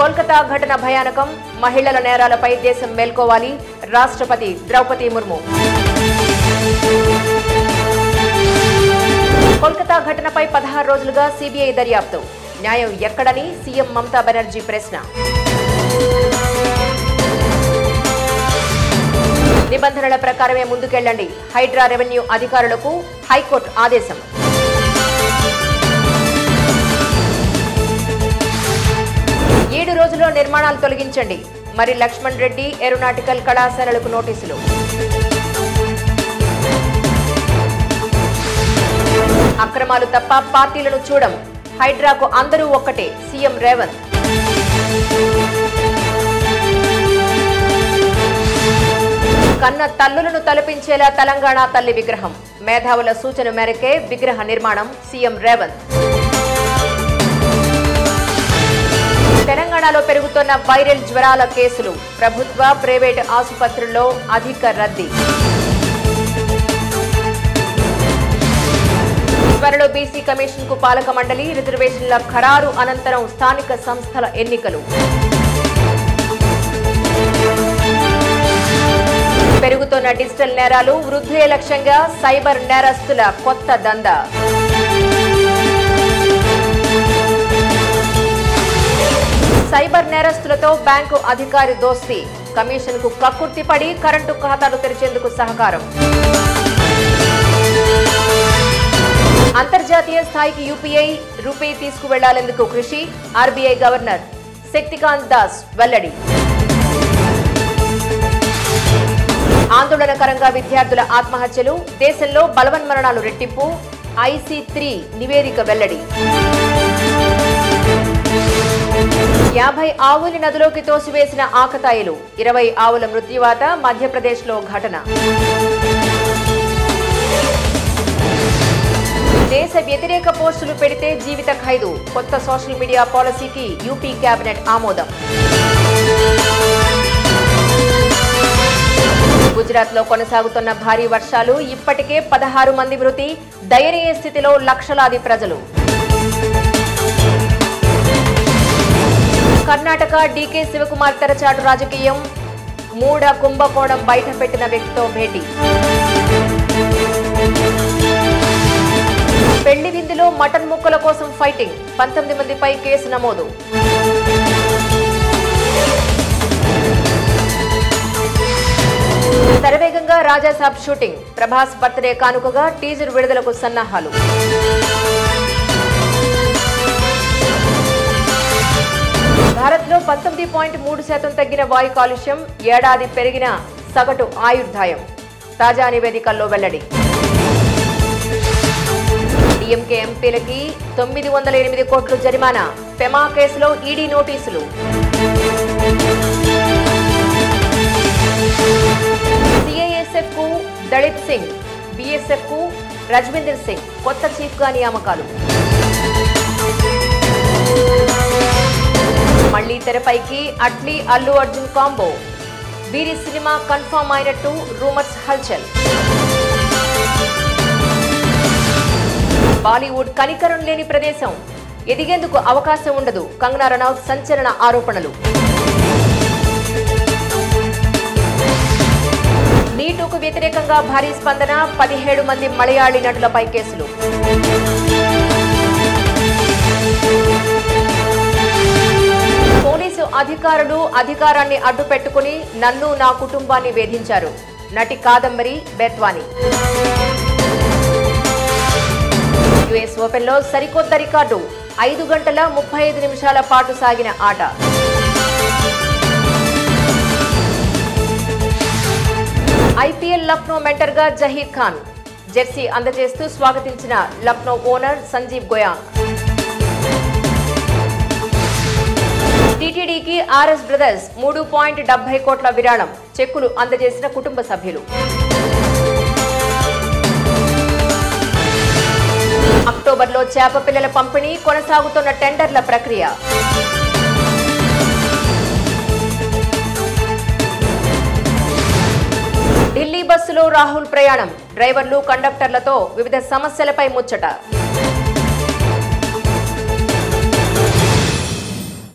కోల్కతా ఘటన భయానకం మహిళల నేరాలపై దేశం మేల్కోవాలి రాష్ట్రపతి ద్రౌపది ముర్ము కోల్కతా ఘటనపై పదహారు రోజులుగా సిబిఐ దర్యాప్తు న్యాయం ఎక్కడని సీఎం మమతా బెనర్జీ ప్రశ్న నిబంధనల ప్రకారమే ముందుకెళ్లండి హైడ్రా రెవెన్యూ అధికారులకు హైకోర్టు ఆదేశం ఏడు రోజుల్లో నిర్మాణాలు తొలగించండి మరి లక్ష్మణ్ రెడ్డి ఏరోనాటికల్ కళాశాలలకు నోటీసులు అక్రమాలు తప్ప పార్టీలను చూడం హైడ్రాకు అందరూ ఒక్కటే సీఎం రేవంత్ కన్న తల్లులను తలపించేలా తెలంగాణ తల్లి విగ్రహం మేధావుల సూచన మేరకే విగ్రహ నిర్మాణం సీఎం రేవంత్ తెలంగాణలో పెరుగుతున్న వైరల్ జ్వరాల కేసులు ప్రభుత్వ ప్రైవేటు ఆసుపత్రుల్లో అధిక రద్దీ త్వరలో బీసీ కమిషన్ కు పాలక మండలి రిజర్వేషన్ల ఖరారు అనంతరం స్థానిక సంస్థల ఎన్నికలు పెరుగుతున్న డిజిటల్ నేరాలు వృద్ధులే లక్ష్యంగా సైబర్ నేరస్తుల కొత్త దందా సైబర్ నేరస్తులతో బ్యాంకు అధికారి దోస్తీ కమిషన్ కు కక్కుర్తిపడి కరెంటు ఖాతాలు తెరిచేందుకు సహకారం అంతర్జాతీయ స్థాయికి యూపీఐ రూపీ తీసుకువెళ్లాలెందుకు కృషి ఆర్బీఐ గవర్నర్ శక్తికాంత్ దాస్ వెల్లడి ఆందోళనకరంగా విద్యార్థుల ఆత్మహత్యలు దేశంలో బలవన్మరణాలు రెట్టింపు ఐసీ త్రీ నివేదిక వెల్లడి యాభై ఆవుని నదిలోకి తోసివేసిన ఆకతాయిలు ఇరవై ఆవుల మృత్యువాత మధ్యప్రదేశ్లో ఘటన దేశ వ్యతిరేక పోస్టులు పెడితే జీవిత ఖైదు కొత్త సోషల్ మీడియా పాలసీకి యూపీ కేబినెట్ ఆమోదం గుజరాత్ లో కొనసాగుతున్న భారీ వర్షాలు ఇప్పటికే పదహారు మంది మృతి దయనీయ స్థితిలో లక్షలాది ప్రజలు కర్ణాటక డీకే శివకుమార్ తెరచాటు రాజకీయం మూఢ కుంభకోణం బయట పెట్టిన వ్యక్తితో భేటీ పెళ్లి విందులో మటన్ ముక్కల కోసం ఫైటింగ్ పంతొమ్మిది మందిపై కేసు నమోదు శరవేగంగా రాజాసాబ్ షూటింగ్ ప్రభాస్ బర్త్డే కానుకగా టీజర్ విడుదలకు సన్నాహాలు భారత్లో పంతొమ్మిది పాయింట్ మూడు శాతం తగ్గిన వాయు కాలుష్యం ఏడాది పెరిగిన సగటు ఆయుర్దాయం తాజా నివేదికల్లో వెల్లడి డిఎంకే ఎంపీలకి తొమ్మిది వందల ఎనిమిది కోట్లు జరిమానా పెమా కేసులో ఈడీ నోటీసులు సిఐఎస్ఎఫ్ కు దళిత్ సింగ్ బిఎస్ఎఫ్ కు రజ్విందర్ సింగ్ కొత్త చీఫ్ గా నియామకాలు మళ్లీ తెరపైకి అట్లీ అల్లు అర్జున్ కాంబో వీరి సినిమా కన్ఫర్మ్ అయినట్టు రూమర్స్ హల్చల్ బాలీవుడ్ కనికరం లేని ప్రదేశం ఎదిగేందుకు అవకాశం ఉండదు కంగనా రనౌత్ సంచలన ఆరోపణలు నీటుకు వ్యతిరేకంగా భారీ స్పందన పదిహేడు మంది మలయాళీ నటులపై కేసులు పోలీసు అధికారులు అధికారాన్ని అడ్డుపెట్టుకుని నన్ను నా కుటుంబాన్ని వేధించారు నటి కాదంబరి బెత్వాని యుఎస్ ఓపెన్ లో సరికొత్త రికార్డు ఐదు గంటల ముప్పై ఐదు నిమిషాల పాటు సాగిన ఆట ఐపీఎల్ లక్నో మెంటర్ గా జహీర్ ఖాన్ జెర్సీ అందజేస్తూ స్వాగతించిన లక్నో ఓనర్ సంజీవ్ గోయాంగ్ టీటీడీకి ఆర్ఎస్ బ్రదర్స్ మూడు పాయింట్ డెబ్బై కోట్ల విరాళం చెక్కులు అందజేసిన కుటుంబ సభ్యులు అక్టోబర్లో చేప పిల్లల పంపిణీ కొనసాగుతున్న టెండర్ల ప్రక్రియ ఢిల్లీ బస్సులో రాహుల్ ప్రయాణం డ్రైవర్లు కండక్టర్లతో వివిధ సమస్యలపై ముచ్చట